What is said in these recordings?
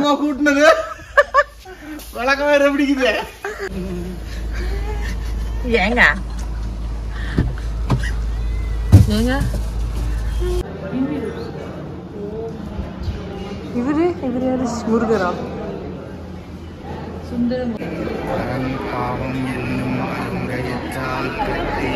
போதுமா கூட்டினது வழக்கம் வேற பிடிக்குது ஏங்க ஏங்க இவரு இவரு யாரு முருகரா பாவம் என்னும் அருங்கயத்தால் கட்டி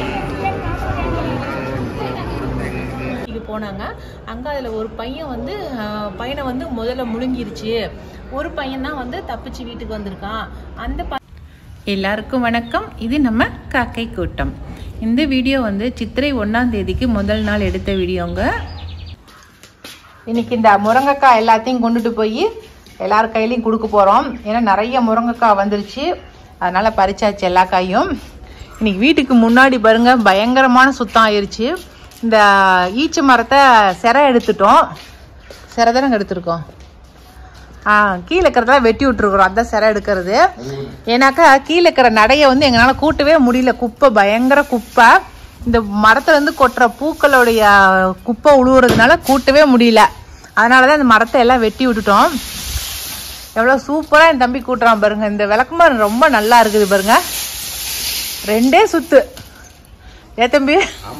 இது போனாங்க அங்க அதுல ஒரு பையன் வந்து ஆஹ், பையனை வந்து முதல்ல முழுங்கிருச்சு ஒரு பையன் தான் வந்து தப்பிச்சு வீட்டுக்கு வந்திருக்கான் அந்த ப- எல்லாருக்கும் வணக்கம் இது நம்ம காக்கை கூட்டம் இந்த வீடியோ வந்து சித்திரை ஒன்றாம் தேதிக்கு முதல் நாள் எடுத்த வீடியோங்க இன்னைக்கு இந்த முருங்கைக்காய் எல்லாத்தையும் கொண்டுட்டு போய் எல்லார் கையிலையும் கொடுக்க போகிறோம் ஏன்னா நிறைய முருங்கைக்காய் வந்துருச்சு அதனால பறிச்சாச்சு எல்லா காயும் இன்னைக்கு வீட்டுக்கு முன்னாடி பாருங்க பயங்கரமான சுத்தம் ஆயிருச்சு இந்த ஈச்ச மரத்தை சிறை எடுத்துட்டோம் சிறை தானே எடுத்திருக்கோம் ஆ கீழே இருக்கிறதெல்லாம் வெட்டி விட்டுருக்குறோம் அதான் சிறை எடுக்கிறது ஏன்னாக்கா கீழே இருக்கிற நடையை வந்து எங்களால் கூட்டவே முடியல குப்பை பயங்கர குப்பை இந்த மரத்துல இருந்து கொட்டுற பூக்களுடைய குப்பை உழுவுறதுனால கூட்டவே முடியல அதனால தான் இந்த மரத்தை எல்லாம் வெட்டி விட்டுட்டோம் எவ்வளோ சூப்பராக என் தம்பி கூட்டுறான் பாருங்க இந்த விளக்குமாறு ரொம்ப நல்லா இருக்குது பாருங்க ரெண்டே சுத்து ஏ தம்பி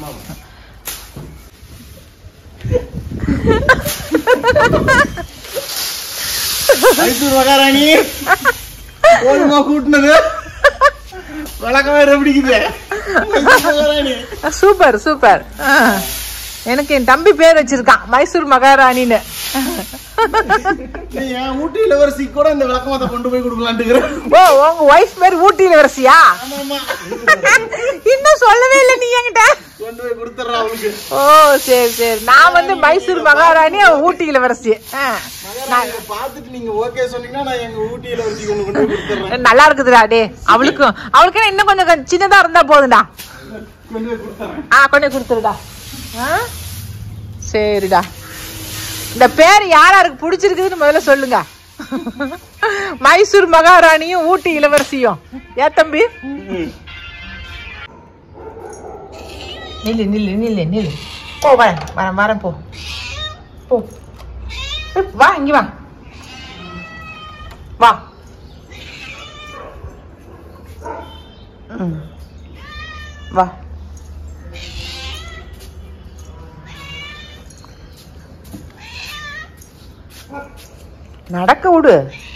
மைசூர் மகாராணி போதுமா கூட்டினது வழக்கம் வேற பிடிக்குது மைசூர் மகாராணி சூப்பர் சூப்பர் ஆ. எனக்கு என் தம்பி பேர் வச்சிருக்கான் மைசூர் மகாராணின்னு நீ என் ஊட்டி இளவரசி கூட இந்த விளக்கமாத்த கொண்டு போய் கொடுக்கலான்ட்டு ஓ உங்க ஒய்ஃப் பேர் ஊட்டி இளவரசியா ஆமாமா இன்னும் சொல்லவே இல்லை நீ என்கிட்ட கொண்டு போய் கொடுத்துட்றா அவளுக்கு ஓ சரி சரி நான் வந்து மைசூர் மகாராணி அவ ஊட்டி இளவரசி ஆ. மகாராணியை பார்த்துட்டு நீங்க ஓகே சொன்னீங்கன்னா நான் எங்க ஊட்டி இளவரசி கொண்டு கொண்டு போய் கொடுத்துட்றேன் நல்லா இருக்குதுடா டே அவளுக்கும் அவளுக்கு இன்னும் கொஞ்சம் கொஞ்சம் சின்னதா இருந்தா போதும்டா கொண்டு போய் கொடுத்துறேன் ஆ கொண்டு போய் கொடுத்துருடா ஆ? சரிடா இந்த பேர் யார் யாருக்கு பிடிச்சிருக்குதுன்னு முதல்ல சொல்லுங்க மைசூர் மகாராணியும் ஊட்டி இளவரசியும் ஏ தம்பி நில்லு நில்லு நில்லு நில்லு போ வரேன் வரேன் வரேன் போ போ ஏய், வா இங்க வா வா ம். வா நடக்க விடு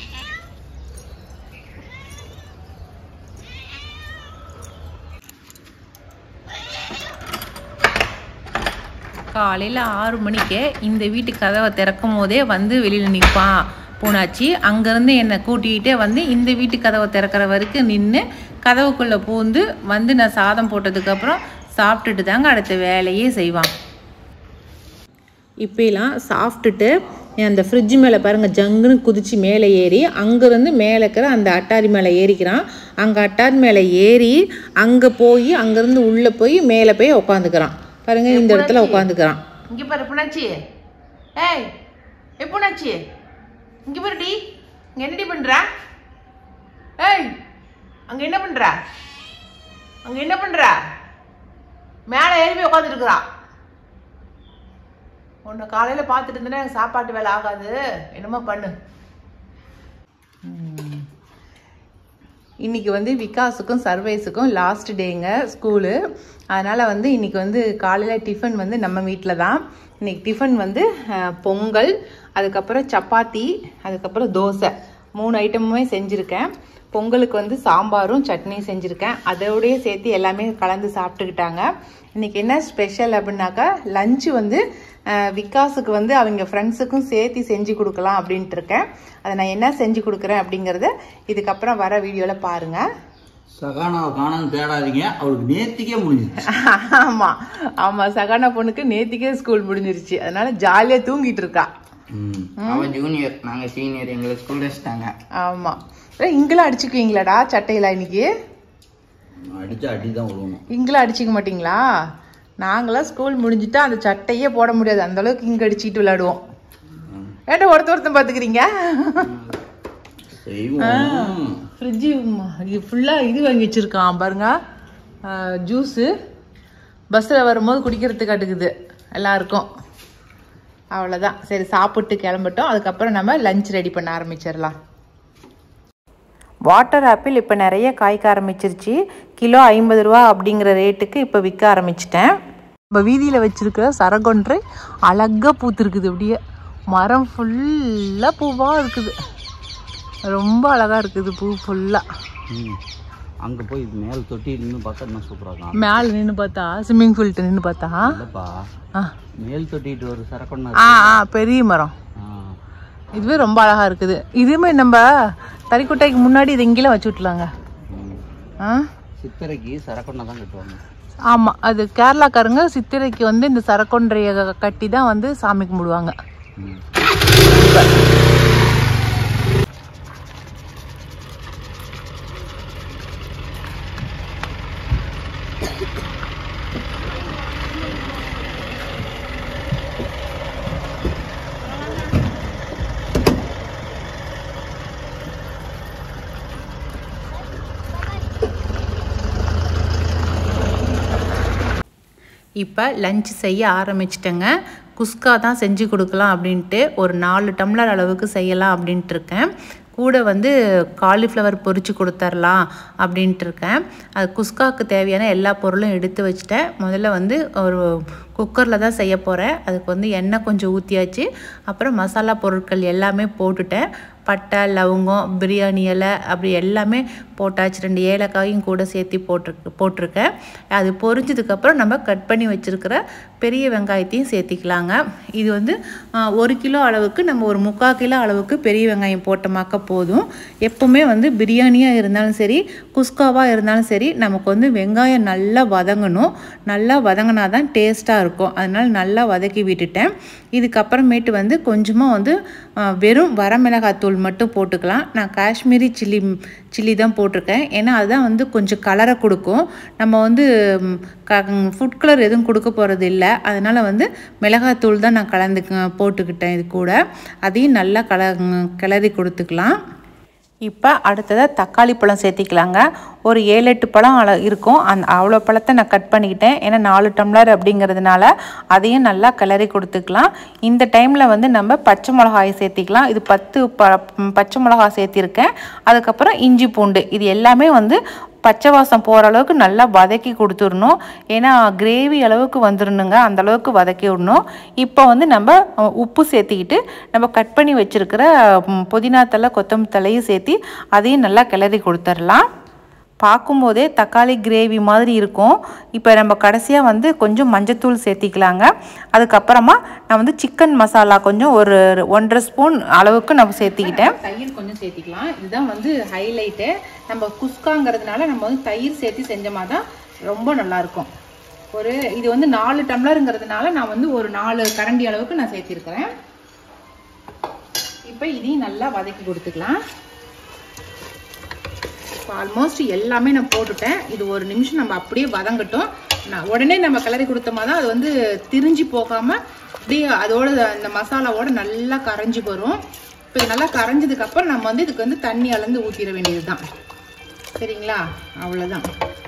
காலையில் ஆறு மணிக்கு இந்த வீட்டு கதவை திறக்கும் போதே வந்து வெளியில் நிற்பான் பூனாச்சி அங்கேருந்து என்னை கூட்டிகிட்டே வந்து இந்த வீட்டு கதவை திறக்கிற வரைக்கும் நின்று கதவுக்குள்ளே பூந்து வந்து நான் சாதம் போட்டதுக்கப்புறம் சாப்பிட்டுட்டு தாங்க அடுத்த வேலையே செய்வான் இப்போலாம் சாப்பிட்டுட்டு அந்த ஃப்ரிட்ஜ் மேலே பாருங்கள் ஜங்குன்னு குதிச்சு மேலே ஏறி அங்கேருந்து மேலே இருக்கிற அந்த அட்டாரி மேலே ஏறிக்கிறான் அங்கே அட்டாரி மேலே ஏறி அங்கே போய் அங்கேருந்து உள்ளே போய் மேலே போய் உட்காந்துக்கிறான் பாருங்க இந்த இடத்துல உட்காந்துக்கிறான் இங்கே பாரு புணாச்சி ஏய் ஏ புணாச்சி இங்கே பாருடி இங்கே என்னடி பண்ணுற ஏய் அங்கே என்ன பண்ணுற அங்கே என்ன பண்ணுற மேலே ஏறி போய் உட்காந்துருக்குறான் உன்னை காலையில் பார்த்துட்டு இருந்தேன்னா எனக்கு சாப்பாட்டு வேலை ஆகாது என்னமோ பண்ணு இன்னைக்கு வந்து விகாஸுக்கும் சர்வேஸுக்கும் லாஸ்ட் டேங்க ஸ்கூலு அதனால் வந்து இன்னைக்கு வந்து காலையில் டிஃபன் வந்து நம்ம வீட்டில் தான் இன்னைக்கு டிஃபன் வந்து அஹ், பொங்கல் அதுக்கப்புறம் சப்பாத்தி அதுக்கப்புறம் தோசை மூணு ஐட்டமுமே செஞ்சுருக்கேன் பொங்கலுக்கு வந்து சாம்பாரும் சட்னியும் செஞ்சுருக்கேன் அதோடய சேர்த்து எல்லாமே கலந்து சாப்பிட்டுக்கிட்டாங்க இன்னைக்கு என்ன ஸ்பெஷல் அப்படின்னாக்கா லஞ்சு வந்து அஹ், விகாஸுக்கு வந்து அவங்க ஃப்ரெண்ட்ஸுக்கும் சேர்த்து செஞ்சு கொடுக்கலாம் அப்படின்ட்டு இருக்கேன் அதை நான் என்ன செஞ்சு கொடுக்குறேன் அப்படிங்கிறத இதுக்கப்புறம் வர வீடியோவில் பாருங்கள் சகானாவை காணான்னு தேடாதீங்க அவளுக்கு நேத்திக்கே முடிஞ்சிச்சு ஆமா ஆமா சகானா பொண்ணுக்கு நேத்திக்கே ஸ்கூல் முடிஞ்சிருச்சு அதனால ஜாலியா தூங்கிட்டு இருக்கா ம். அவன் ஜூனியர் நாங்க சீனியர் எங்களை ஸ்கூல் வச்சுட்டாங்க ஆமா ஏய், இங்கெல்லாம் அடிச்சுக்குவீங்களாடா சட்டையில இன்னைக்கு அடிச்சா அடிதான் விழுவணும் இங்கெல்லாம் அடிச்சுக்க மாட்டீங்களா நாங்களாம் ஸ்கூல் முடிஞ்சுட்டா அந்த சட்டையே போட முடியாது அந்த அளவுக்கு இங்க அடிச்சிட்டு விளையாடுவோம் ஏன்டா ஒருத்த ஒருத்தன் பாத்துக்கிறீங்க செய்வோம் ஃப்ரிட்ஜு ஃபுல்லாக இது வாங்கி வச்சுருக்கான் பாருங்க ஜூஸு பஸ்ஸில் வரும்போது குடிக்கிறதுக்கு அடுக்குது எல்லாருக்கும் அவ்வளோதான் சரி சாப்பிட்டு கிளம்பட்டோம் அதுக்கப்புறம் நம்ம லஞ்ச் ரெடி பண்ண ஆரம்பிச்சிடலாம் வாட்டர் ஆப்பிள் இப்போ நிறைய காய்க்க ஆரம்பிச்சிருச்சு கிலோ ஐம்பது ரூபா அப்படிங்கிற ரேட்டுக்கு இப்போ விற்க ஆரம்பிச்சிட்டேன் நம்ம வீதியில் வச்சிருக்கிற சரகொன்றை அழகாக பூத்துருக்குது அப்படியே மரம் ஃபுல்லாக பூவாக இருக்குது ரொம்ப அழகாக இருக்குது பூ ஃபுல்லாக ம் அங்கே போய் மேல் தொட்டி நின்று பார்த்தா இன்னும் சூப்பராக இருக்கும் மேலே நின்று பார்த்தா ஸ்விம்மிங் பூல்கிட்ட நின்று பார்த்தா இல்லைப்பா ஆ மேல் தொட்டிட்டு ஒரு சரக்கொண்டா ஆ ஆ பெரிய மரம் இதுவே ரொம்ப அழகாக இருக்குது இதுவுமே நம்ம தறிக்குட்டைக்கு முன்னாடி இது இங்கேலாம் வச்சு விட்லாங்க ஆ சித்திரைக்கு சரக்கொண்டை தான் கட்டுவாங்க ஆமாம் அது கேரளாக்காரங்க சித்திரைக்கு வந்து இந்த சரக்கொன்றைய கட்டி தான் வந்து சாமி கும்பிடுவாங்க ம் இப்போ லஞ்ச் செய்ய ஆரம்பிச்சிட்டேங்க குஸ்கா தான் செஞ்சு கொடுக்கலாம் அப்படின்ட்டு ஒரு நாலு டம்ளர் அளவுக்கு செய்யலாம் அப்படின்ட்டு இருக்கேன் கூட வந்து காலிஃப்ளவர் பொரிச்சு கொடுத்துர்லாம் அப்படின்ட்டு இருக்கேன் அது குஸ்காவுக்கு தேவையான எல்லா பொருளும் எடுத்து வச்சுட்டேன் முதல்ல வந்து ஒரு குக்கரில் தான் செய்ய போகிறேன் அதுக்கு வந்து எண்ணெய் கொஞ்சம் ஊற்றியாச்சு அப்புறம் மசாலா பொருட்கள் எல்லாமே போட்டுட்டேன் பட்டை லவங்கம் பிரியாணி இலை அப்படி எல்லாமே போட்டாச்சு ரெண்டு ஏலக்காயும் கூட சேர்த்து போட்டிருக்கு போட்டிருக்கேன் அது பொரிஞ்சதுக்கப்புறம் நம்ம கட் பண்ணி வச்சுருக்கிற பெரிய வெங்காயத்தையும் சேர்த்திக்கலாங்க இது வந்து ஆ, ஒரு கிலோ அளவுக்கு நம்ம ஒரு முக்கால் கிலோ அளவுக்கு பெரிய வெங்காயம் போட்டோமாக்க போதும் எப்பவுமே வந்து பிரியாணியாக இருந்தாலும் சரி குஸ்காவாக இருந்தாலும் சரி நமக்கு வந்து வெங்காயம் நல்லா வதங்கணும் நல்லா வதங்கினா தான் டேஸ்ட்டாக இருக்கும் அதனால் நல்லா வதக்கி விட்டுட்டேன் இதுக்கப்புறமேட்டு வந்து கொஞ்சமாக வந்து ஆ, வெறும் வரமிளகாத்தூள் மட்டும் போட்டுக்கலாம் நான் காஷ்மீரி சில்லி சில்லி தான் போட்டிருக்கேன் ஏன்னா அதுதான் வந்து கொஞ்சம் கலரை கொடுக்கும் நம்ம வந்து ம், க ஃபுட் கலர் எதுவும் கொடுக்க போகிறது இல்லை அதனால் வந்து மிளகாத்தூள் தான் நான் கலந்து போட்டுக்கிட்டேன் இது கூட அதையும் நல்லா கல கிளறி கொடுத்துக்கலாம் இப்போ அடுத்ததாக தக்காளி பழம் சேர்த்திக்கலாங்க ஒரு ஏழு எட்டு பழம் அள இருக்கும் அந்த அவ்வளோ பழத்தை நான் கட் பண்ணிக்கிட்டேன் ஏன்னா நாலு டம்ளர் அப்படிங்கிறதுனால அதையும் நல்லா கிளறி கொடுத்துக்கலாம் இந்த டைமில் வந்து நம்ம பச்சை மிளகாய் சேர்த்திக்கலாம் இது பத்து ப பச்சை மிளகாய் சேர்த்திருக்கேன் அதுக்கப்புறம் இஞ்சி பூண்டு இது எல்லாமே வந்து பச்சை வாசம் போகிற அளவுக்கு நல்லா வதக்கி கொடுத்துடணும் ஏன்னா கிரேவி அளவுக்கு வந்துடணுங்க அந்த அளவுக்கு வதக்கி விடணும் இப்போ வந்து நம்ம அஹ், உப்பு சேர்த்திக்கிட்டு நம்ம கட் பண்ணி வச்சுருக்கிற புதினா தலை கொத்தமல்லி தலையும் சேர்த்தி அதையும் நல்லா கிளறி கொடுத்துடலாம் பார்க்கும்போதே தக்காளி கிரேவி மாதிரி இருக்கும் இப்போ நம்ம கடைசியாக வந்து கொஞ்சம் மஞ்சத்தூள் சேர்த்திக்கலாங்க அதுக்கப்புறமா நான் வந்து சிக்கன் மசாலா கொஞ்சம் ஒரு ஒன்றரை ஸ்பூன் அளவுக்கு நம்ம சேர்த்திக்கிட்டேன் தயிர் கொஞ்சம் சேர்த்திக்கலாம் இதுதான் வந்து ஹைலைட்டு நம்ம குஸ்காங்கிறதுனால நம்ம வந்து தயிர் சேர்த்து செஞ்சோமா தான் ரொம்ப நல்லாயிருக்கும் ஒரு இது வந்து நாலு டம்ளருங்கிறதுனால நான் வந்து ஒரு நாலு கரண்டி அளவுக்கு நான் சேர்த்திருக்கிறேன் இப்போ இதையும் நல்லா வதக்கி கொடுத்துக்கலாம் இப்போ ஆல்மோஸ்ட் எல்லாமே நான் போட்டுட்டேன் இது ஒரு நிமிஷம் நம்ம அப்படியே வதங்கட்டும் நான் உடனே நம்ம கிளறி கொடுத்தோமா தான் அது வந்து திரிஞ்சு போகாம அப்படியே அதோட அந்த மசாலாவோட நல்லா கரைஞ்சி வரும் இப்போ இது நல்லா கரைஞ்சதுக்கு அப்புறம் நம்ம வந்து இதுக்கு வந்து தண்ணி அளந்து ஊற்றிட வேண்டியது தான் சரிங்களா அவ்வளோதான்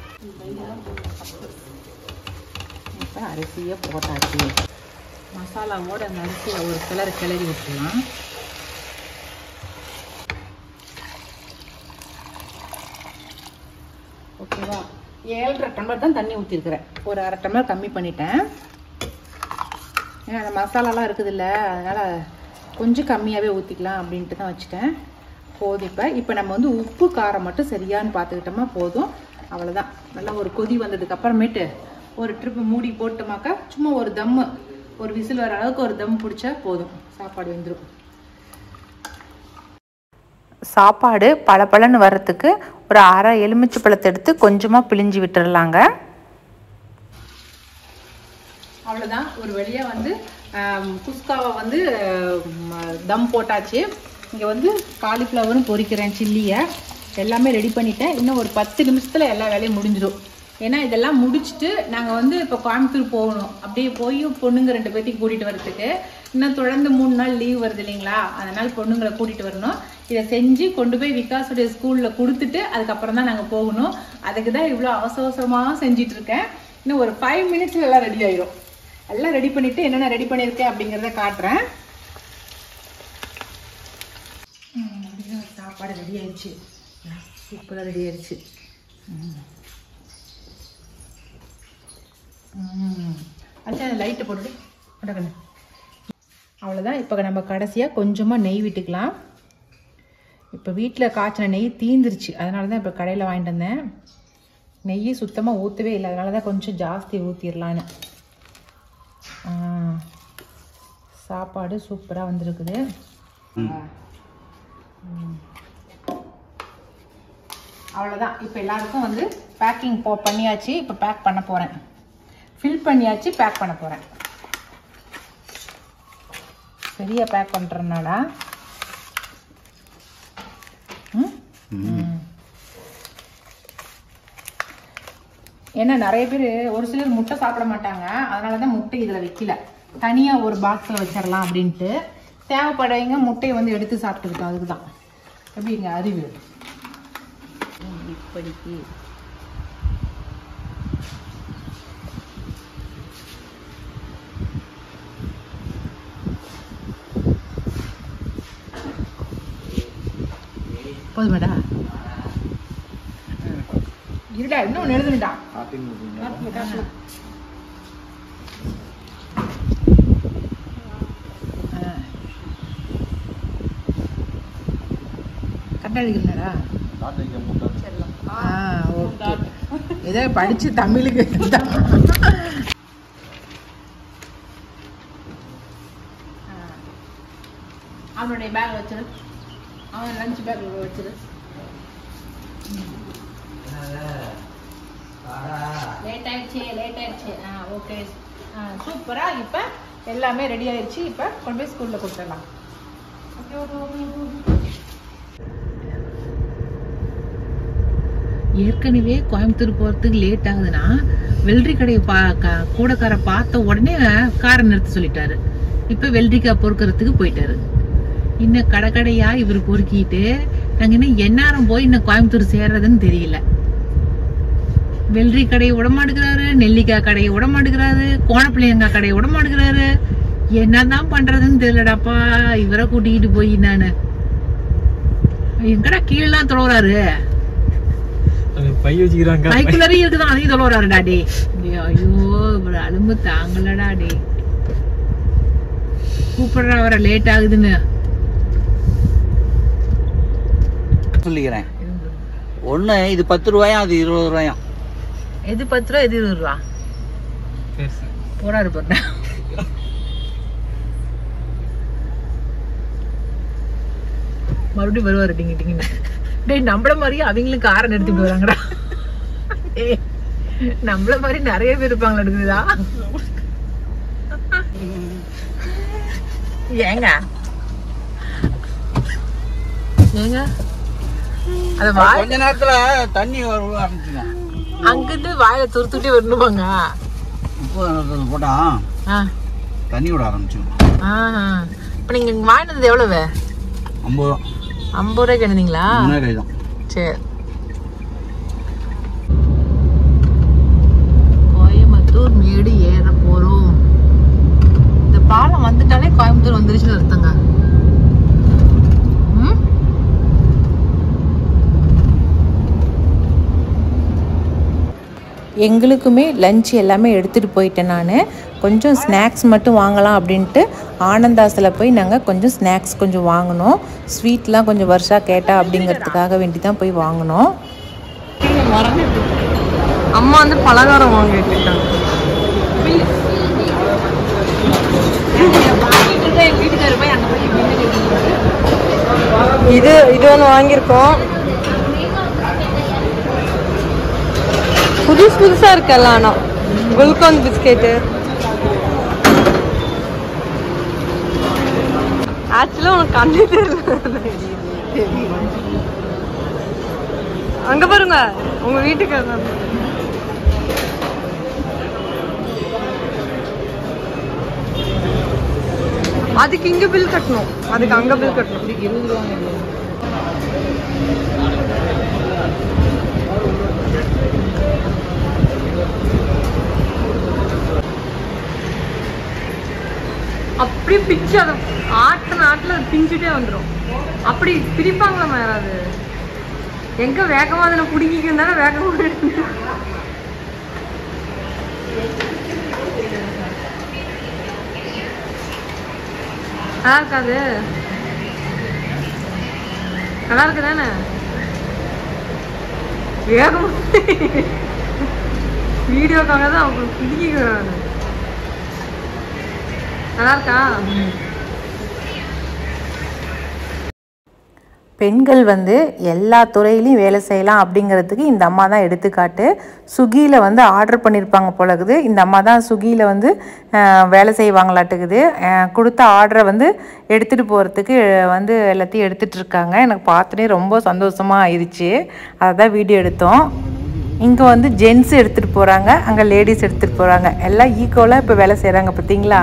இப்போ அரிசியை போட்டாச்சு மசாலாவோட அந்த அரிசியை ஒரு கிளறு கிளறி விட்டுலாம் ஓகேவா ஏழரை டம்ளர் தான் தண்ணி ஊற்றிருக்கிறேன் ஒரு அரை டம்ளர் கம்மி பண்ணிட்டேன் ஏன்னா அந்த மசாலாலாம் இருக்குதுல்ல அதனால் கொஞ்சம் கம்மியாகவே ஊற்றிக்கலாம் அப்படின்ட்டு தான் வச்சுட்டேன் போதும் இப்போ இப்போ நம்ம வந்து உப்பு காரம் மட்டும் சரியான்னு பார்த்துக்கிட்டோமா போதும் அவ்வளோதான் நல்லா ஒரு கொதி வந்ததுக்கு அப்புறமேட்டு ஒரு ட்ரிப்பு மூடி போட்டோமாக்கா சும்மா ஒரு தம்மு ஒரு விசில் வர அளவுக்கு ஒரு தம் பிடிச்சா போதும் சாப்பாடு வெந்துடும் சாப்பாடு பளபளன்னு வர்றதுக்கு ஒரு அரை எலுமிச்சை பழத்தை எடுத்து கொஞ்சமாக பிழிஞ்சு விட்டுறலாங்க அவ்வளோதான் ஒரு வழியாக வந்து ஆம், குஸ்காவை வந்து ஆம், தம் போட்டாச்சு இங்கே வந்து காலிஃப்ளவரும் பொரிக்கிறேன் சில்லியை எல்லாமே ரெடி பண்ணிட்டேன் இன்னும் ஒரு பத்து நிமிஷத்தில் எல்லா வேலையும் முடிஞ்சிடும் ஏன்னா இதெல்லாம் முடிச்சுட்டு நாங்கள் வந்து இப்போ கோயம்புத்தூர் போகணும் அப்படியே போய் பொண்ணுங்க ரெண்டு பேர்த்தையும் கூட்டிகிட்டு வரதுக்கு இன்னும் தொடர்ந்து மூணு நாள் லீவ் வருது இல்லைங்களா அதனால் பொண்ணுங்களை கூட்டிகிட்டு வரணும் இதை செஞ்சு கொண்டு போய் விகாஸுடைய ஸ்கூலில் கொடுத்துட்டு அதுக்கப்புறம் தான் நாங்கள் போகணும் அதுக்கு தான் இவ்வளோ அவசர அவசரமாக செஞ்சிட்டு இருக்கேன் இன்னும் ஒரு ஃபைவ் மினிட்ஸ்ல எல்லாம் ரெடி ஆயிரும் எல்லாம் ரெடி பண்ணிட்டு என்னென்ன ரெடி பண்ணியிருக்கேன் அப்படிங்கிறத காட்டுறேன் ம், அப்படியே சாப்பாடு ரெடி ஆயிடுச்சு சூப்பராக ரெடி ஆயிடுச்சு ம். ம். அச்சா லைட்டை போட்டுட்டு அடக்கண்ணு அவ்வளோதான் இப்போ நம்ம கடைசியாக கொஞ்சமாக நெய் விட்டுக்கலாம் இப்போ வீட்டில் காய்ச்சின நெய் தீந்துருச்சு அதனால தான் இப்போ கடையில் வாங்கிட்டு வந்தேன் நெய் சுத்தமாக ஊற்றவே இல்லை அதனால தான் கொஞ்சம் ஜாஸ்தி ஊற்றிடலான்னு சாப்பாடு சூப்பராக வந்திருக்குது அவ்வளோதான் இப்போ எல்லாருக்கும் வந்து பேக்கிங் போ பண்ணியாச்சு இப்போ பேக் பண்ண போகிறேன் ஃபில் பண்ணியாச்சு பேக் பண்ண போகிறேன் சரியா பேக் பண்ணுறதுனாடா ம் ம். ஏன்னா நிறைய பேர் ஒரு சிலர் முட்டை சாப்பிட மாட்டாங்க அதனால தான் முட்டை இதில் வைக்கல தனியாக ஒரு பாக்ஸில் வச்சிடலாம் அப்படின்ட்டு தேவைப்படுறவங்க முட்டையை வந்து எடுத்து சாப்பிட்டுக்கிட்டோம் அதுக்கு தான் எப்படிங்க அறிவு இப்படிக்கு போதுமாடா இருடா இன்னும் எழுதுனுடா கரெக்டாக எழுதிக்கிறா ஆ ஓகே ஏதோ படிச்சு தமிழுக்கு அவனுடைய பேக் வச்சிரு அவன் லஞ்ச் பேக் வச்சிரு லேட் ஆயிடுச்சு லேட் ஆயிடுச்சு ஆ ஓகே ஆ சூப்பராக இப்போ எல்லாமே ரெடி ஆயிடுச்சு இப்போ கொண்டு போய் ஸ்கூலில் கொடுத்துடலாம் ஏற்கனவே கோயம்புத்தூர் போகிறதுக்கு லேட் ஆகுதுன்னா வெள்ளரி கடையை பா க- கூடக்கார பார்த்த உடனே காரை நிறுத்த சொல்லிட்டாரு இப்போ வெள்ளரிக்காய் பொறுக்கிறதுக்கு போயிட்டாரு இன்னும் கடை கடையா இவர் பொறுக்கிட்டு நாங்கள் இன்னும் எந்நேரம் போய் இன்னும் கோயம்புத்தூர் சேர்றதுன்னு தெரியல வெள்ளரி கடையை விட மாட்டேங்கிறாரு நெல்லிக்காய் கடையை விட மாட்டேங்கிறாரு கோணப்பிள்ளையங்காய் கடையை விட மாட்டேங்கிறாரு என்னதான் பண்றதுன்னு தெரியலடாப்பா இவரை கூட்டிக்கிட்டு போய் நானு எங்கடா கீழெல்லாம் தொலைறாரு பை வச்சுக்கிறாங்க சைக்கிளரி இருக்குதான் அதையும் தொலைறாருடா டே ஐயோ இவர் அலும்பு தாங்கலடா டே கூப்பிடுறா வர லேட் ஆகுதுன்னு சொல்லிக்கிறேன் ஒண்ணு இது பத்து ரூபாயும் அது இருபது ரூபாயும் எது பத்து ரூபா எது இருபது ரூபா போறாரு போட்டா மறுபடியும் வருவாரு டிங்கி டிங்கின்னு டேய் நம்மள மாதிரியே அவங்களும் காரை நிறுத்திட்டு வராங்கடா டேய், நம்மள மாதிரி நிறைய பேர் இருப்பாங்களா இருக்குதா ஏங்க ஏங்க அத வாய் கொஞ்ச நேரத்துல தண்ணி வர ஆரம்பிச்சுங்க அங்கிட்டு வாயில துருத்துட்டே வரணுமாங்க உப்பு போட்டா ஆ தண்ணி விட ஆரம்பிச்சுங்க ஆஹா. இப்ப நீங்க இங்க வாங்கினது எவ்வளவு ஐம்பது ரூபா ஐம்பது ரூபாய்க்கு எழுந்தீங்களா முன்னாடி தான் சரி கோயம்புத்தூர் மேடு ஏற போறோம் இந்த பாலம் வந்துட்டாலே கோயம்புத்தூர் வந்துருச்சுன்னு அர்த்தங்க ம்? எங்களுக்குமே லஞ்ச் எல்லாமே எடுத்துகிட்டு போயிட்டேன் நான் கொஞ்சம் ஸ்நாக்ஸ் மட்டும் வாங்கலாம் அப்படின்ட்டு ஆனந்தாஸில் போய் நாங்கள் கொஞ்சம் ஸ்நாக்ஸ் கொஞ்சம் வாங்கினோம் ஸ்வீட்லாம் கொஞ்சம் வருஷா கேட்டா அப்படிங்கிறதுக்காக வேண்டி தான் போய் வாங்கினோம் அம்மா வந்து பலகாரம் வாங்கிட்டு இருக்காங்க இது இது ஒன்று வாங்கியிருக்கோம் புதுசு புதுசா இருக்கல்ல ஆனா குல்கோன் பிஸ்கெட்டு ஆக்சுவலாக உனக்கு கண்ணு தெரியல அங்க பாருங்க உங்க வீட்டுக்கு அதுக்கு இங்க பில் கட்டணும் அதுக்கு அங்க பில் கட்டணும் அப்படியே பிச்சு அதை ஆட்டின ஆட்டில் அது பிஞ்சுட்டே வந்துடும் அப்படி பிரிப்பாங்களாம்மா யாராவது எங்க வேகமா அதில் பிடிக்கிக்கும் தானே வேகமா எடுத்து நல்லா இருக்காது நல்லா இருக்கு தானே வேகமா வீடியோக்காக தான் அவங்க பிடிக்கிறாங்க நல்லா இருக்கா பெண்கள் வந்து எல்லா துறையிலையும் வேலை செய்யலாம் அப்படிங்கிறதுக்கு இந்த அம்மா தான் எடுத்துக்காட்டு ஸ்விக்கியில் வந்து ஆர்டர் பண்ணியிருப்பாங்க போலக்குது இந்த அம்மா தான் ஸ்விக்கியில் வந்து அஹ், வேலை செய்வாங்களாட்டுக்குது அஹ், கொடுத்த ஆர்டரை வந்து எடுத்துகிட்டு போகிறதுக்கு வந்து எல்லாத்தையும் எடுத்துகிட்டு இருக்காங்க எனக்கு பார்த்தோன்னே ரொம்ப சந்தோஷமாக ஆயிடுச்சு அதை தான் வீடியோ எடுத்தோம் இங்கே வந்து ஜென்ஸ் எடுத்துகிட்டு போகிறாங்க அங்கே லேடிஸ் எடுத்துகிட்டு போகிறாங்க எல்லாம் ஈக்குவலாக இப்போ வேலை செய்கிறாங்க பார்த்தீங்களா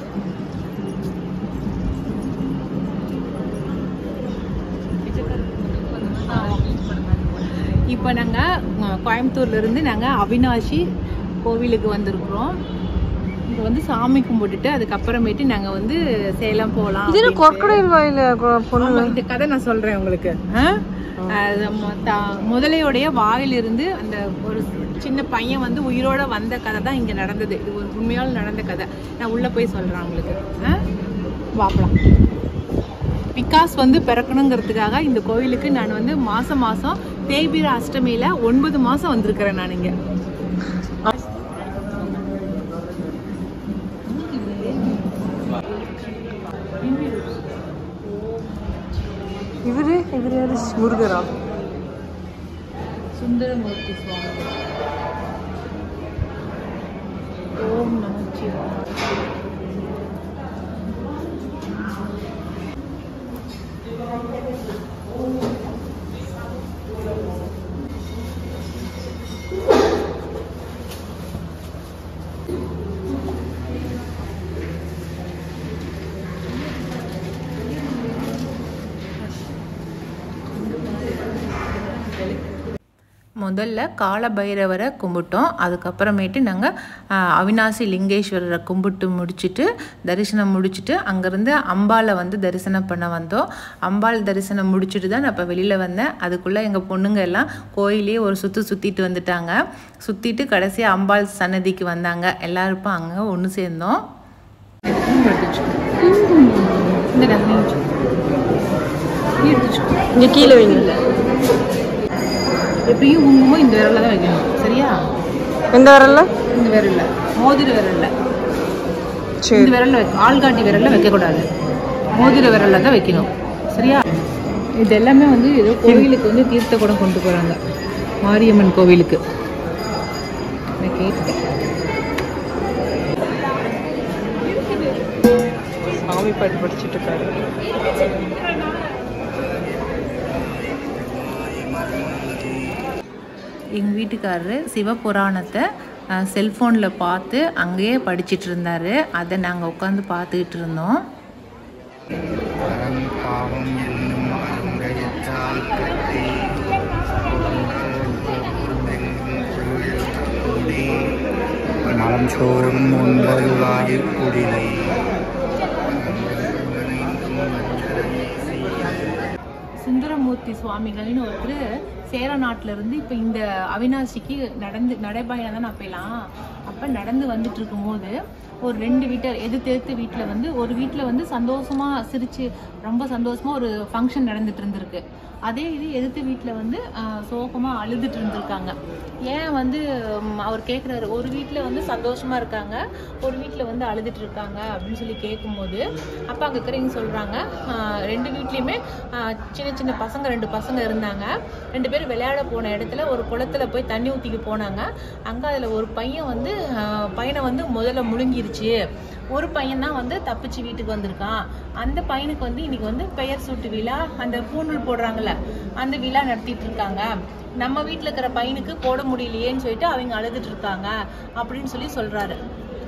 இப்போ நாங்கள் கோயம்புத்தூர்லேருந்து நாங்கள் அவினாஷி கோவிலுக்கு வந்திருக்கிறோம் இங்கே வந்து சாமி கும்பிட்டுட்டு அதுக்கப்புறமேட்டு நாங்கள் வந்து சேலம் போகலாம் இது என்ன கொற்கடையில் வாயில கொ- பொண்ணு ஆமா, இந்த கதை நான் சொல்றேன் உங்களுக்கு ஆ? அது மொ- த- முதலையோடைய வாயிலிருந்து அந்த ஒரு சின்ன பையன் வந்து உயிரோட வந்த கதை தான் இங்க நடந்தது இது ஒரு உண்மையால் நடந்த கதை நான் உள்ள போய் சொல்றேன் உங்களுக்கு ஆ? வாப்பலாம் பிகாஸ் வந்து பிறக்கணுங்கிறதுக்காக இந்த கோவிலுக்கு நான் வந்து மாசம் மாசம் தேய்பிர அஷ்டமியில ஒன்பது மாசம் வந்திருக்கிறேன் நான் இங்க இவரு இவரு யாரு முருகரா சுந்தரமூர்த்தி சுவாமி ஓம் நமச்சிவாய முதல்ல கால பைரவரை கும்பிட்டோம் அதுக்கப்புறமேட்டு நாங்கள் அவினாசி லிங்கேஸ்வரரை கும்பிட்டு முடிச்சுட்டு தரிசனம் முடிச்சுட்டு அங்கேருந்து அம்பாளை வந்து தரிசனம் பண்ண வந்தோம் அம்பாள் தரிசனம் முடிச்சுட்டு தான் நான் இப்போ வெளியில் வந்தேன் அதுக்குள்ளே எங்கள் பொண்ணுங்க எல்லாம் கோயிலே ஒரு சுற்று சுற்றிட்டு வந்துட்டாங்க சுற்றிட்டு கடைசியாக அம்பாள் சன்னதிக்கு வந்தாங்க எல்லாருக்கும் அங்கே ஒன்று சேர்ந்தோம் இங்க கீழே வைங்க எப்பயும் குங்குமம் இந்த விரல்ல தான் வைக்கணும் சரியா எந்த வரல இந்த விரல்ல மோதிர விரல்ல சரி இந்த விரல்ல வைக்க ஆள்காட்டி விரல்ல வைக்கக்கூடாது மோதிர விரல்ல தான் வைக்கணும் சரியா இது எல்லாமே வந்து ஏதோ கோவிலுக்கு வந்து தீர்த்த குடம் கொண்டு போறாங்க மாரியம்மன் கோவிலுக்கு நான் கேட்டுட்டேன் சாமி பாட்டு படிச்சிட்டு இருக்காரு எங்கள் வீட்டுக்காரரு சிவபுராணத்தை செல்ஃபோனில் பார்த்து அங்கேயே படிச்சிட்டு இருந்தாரு அதை நாங்கள் உட்காந்து பார்த்துக்கிட்டு இருந்தோம் அறம் பாவம் புண்ணியம் அருங்கயத்தால் கட்டி நலம் சோறும் ஒன்பது வாய் குடிலை சுந்தரமூர்த்தி சுவாமிகள்னு ஒருத்தர் சேர நாட்டுல இருந்து இப்போ இந்த அவினாசிக்கு நடந்து நடைபயணம் தான் அப்பெல்லாம் அப்போ நடந்து வந்துட்டு இருக்கும்போது ஒரு ரெண்டு வீட்டர் எதிர்த்து எதிர்த்து வீட்டில் வந்து ஒரு வீட்டில் வந்து சந்தோஷமா சிரிச்சு ரொம்ப சந்தோஷமா ஒரு ஃபங்க்ஷன் நடந்துட்டு இருந்திருக்கு அதே இது எதிர்த்து வீட்டில் வந்து ஆஹ், சோகமா அழுதுட்டு இருந்திருக்காங்க ஏன் வந்து ம், அவர் கேட்குறாரு ஒரு வீட்டில் வந்து சந்தோஷமா இருக்காங்க ஒரு வீட்டில் வந்து அழுதுட்டு இருக்காங்க அப்படின்னு சொல்லி கேட்கும்போது அப்பா அங்கே இருக்கிறவங்க சொல்றாங்க ஆஹ், ரெண்டு வீட்லேயுமே சின்ன சின்ன பசங்க ரெண்டு பசங்க இருந்தாங்க ரெண்டு பேரும் விளையாட போன இடத்துல ஒரு குளத்துல போய் தண்ணி ஊற்றிக்க போனாங்க அங்கே அதில் ஒரு பையன் வந்து ஆஹ், பையனை வந்து முதல்ல முழுங்கிருச்சு ஒரு பையன் தான் வந்து தப்பிச்சு வீட்டுக்கு வந்திருக்கான் அந்த பையனுக்கு வந்து இன்னைக்கு வந்து பெயர் சூட்டு விழா அந்த பூணூல் போடுறாங்கல்ல அந்த விழா நடத்திட்டு இருக்காங்க நம்ம வீட்டில் இருக்கிற பையனுக்கு போட முடியலையேன்னு சொல்லிட்டு அவங்க அழுதுட்டு இருக்காங்க அப்படின்னு சொல்லி சொல்றாரு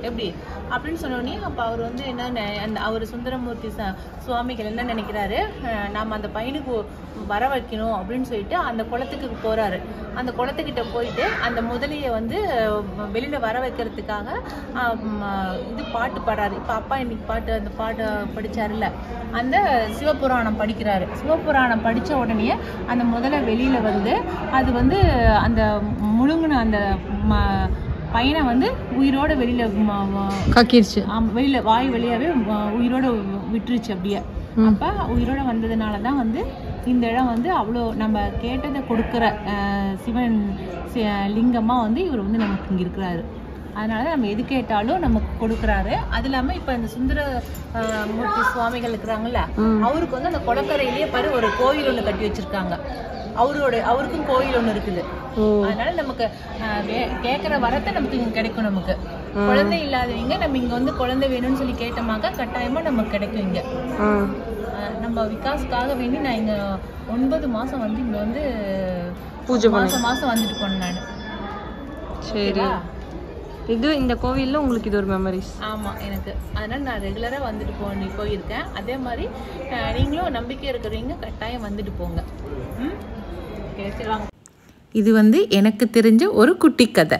எப்படி அப்படின்னு சொன்னோடனே அப்போ அவர் வந்து என்ன நெ- அந்த அவர் சுந்தரமூர்த்தி ச- சுவாமிகள் என்ன நினைக்கிறாரு அஹ் நாம அந்த பையனுக்கு ஒ- வர வைக்கணும் அப்படின்னு சொல்லிட்டு அந்த குளத்துக்கு போறாரு அந்த குளத்துக்கிட்ட போயிட்டு அந்த முதலையை வந்து அஹ், வெளியில வர வைக்கிறதுக்காக ஆஹ், ம, இது பாட்டு பாடுறாரு இப்போ அப்பா இன்னைக்கு பாட்டு அந்த பாட்டு படிச்சாருல்ல அந்த சிவபுராணம் படிக்கிறாரு சிவபுராணம் படிச்ச உடனே அந்த முதலை வெளியில வந்து அது வந்து அந்த முழுங்கின அந்த ம- பையனை வந்து உயிரோட வெளியில ம- ம- கக்கிருச்சு ஆமா, வெளியில வாய் வழியாவே அஹ், உயிரோட விட்டுருச்சு அப்படியே அப்ப உயிரோட வந்ததுனால தான் வந்து இந்த இடம் வந்து அவ்வளோ நம்ம கேட்டதை கொடுக்குற அஹ், சிவன் சி- லிங்கமா வந்து இவர் வந்து நமக்கு இங்க இருக்கிறாரு அதனால நம்ம எது கேட்டாலும் நமக்கு கொடுக்குறாரு அது இல்லாம இப்ப இந்த சுந்தர அஹ், மூர்த்தி சுவாமிகள் இருக்கிறாங்கல்ல அவருக்கு வந்து அந்த குளக்கரையிலேயே பாரு ஒரு கோயில் ஒண்ணு கட்டி வச்சிருக்காங்க அவரோட அவருக்கும் கோயில் ஒண்ணு இருக்குது அதனால நமக்கு அஹ், வே- கேட்கிற வரத்தை நமக்கு இங்க கிடைக்கும் நமக்கு குழந்தை இல்லாதவங்க நம்ம இங்க வந்து குழந்தை வேணும்னு சொல்லி கேட்டோமாக்கா கட்டாயமா நமக்கு கிடைக்கும் இங்க அஹ், நம்ம விகாஸ்க்காக வேண்டி நான் இங்க ஒன்பது மாசம் வந்து இங்க வந்து பூஜை மாசம் மாசம் வந்துட்டு போனேன் நான் சரி இது இந்த கோவில்ல உங்களுக்கு இது ஒரு மெமரிஸ் ஆமா எனக்கு அதனால நான் ரெகுலரா வந்துட்டு போனி போயிருக்கேன் அதே மாதிரி அஹ், நீங்களும் நம்பிக்கை இருக்கிறவங்க கட்டாயம் வந்துட்டு போங்க ம் Okay, சரி வாங்க இது வந்து எனக்கு தெரிஞ்ச ஒரு குட்டி கதை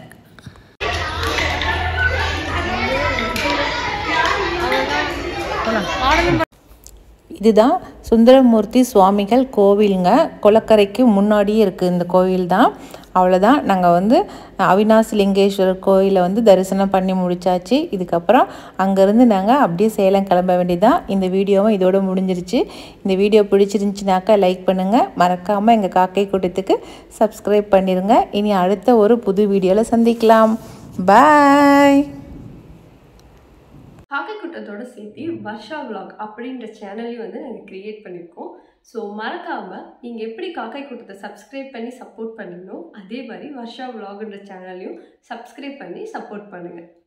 இதுதான் சுந்தரமூர்த்தி சுவாமிகள் கோவிலுங்க குளக்கரைக்கு முன்னாடியே இருக்குது இந்த கோவில் தான் அவ்வளோதான் நாங்கள் வந்து அவினாசி லிங்கேஸ்வரர் கோயிலை வந்து தரிசனம் பண்ணி முடிச்சாச்சு இதுக்கப்புறம் அங்கேருந்து நாங்கள் அப்படியே சேலம் கிளம்ப வேண்டியதான் இந்த வீடியோவும் இதோட முடிஞ்சிருச்சு இந்த வீடியோ பிடிச்சிருந்துச்சுனாக்கா லைக் பண்ணுங்கள் மறக்காமல் எங்கள் காக்கை கூட்டத்துக்கு சப்ஸ்கிரைப் பண்ணிடுங்க இனி அடுத்த ஒரு புது வீடியோவில் சந்திக்கலாம் பாய் காக்கை கூட்டத்தோட சேர்த்து வர்ஷா vlog அப்படின்ற சேனலையும் வந்து நாங்கள் கிரியேட் பண்ணியிருக்கோம் ஸோ மறக்காமல் நீங்கள் எப்படி காக்கை கூட்டத்தை சப்ஸ்கிரைப் பண்ணி சப்போர்ட் பண்ணீங்களோ அதே மாதிரி வர்ஷா vlogன்ற சேனலையும் சப்ஸ்கிரைப் பண்ணி சப்போர்ட் பண்ணுங்கள்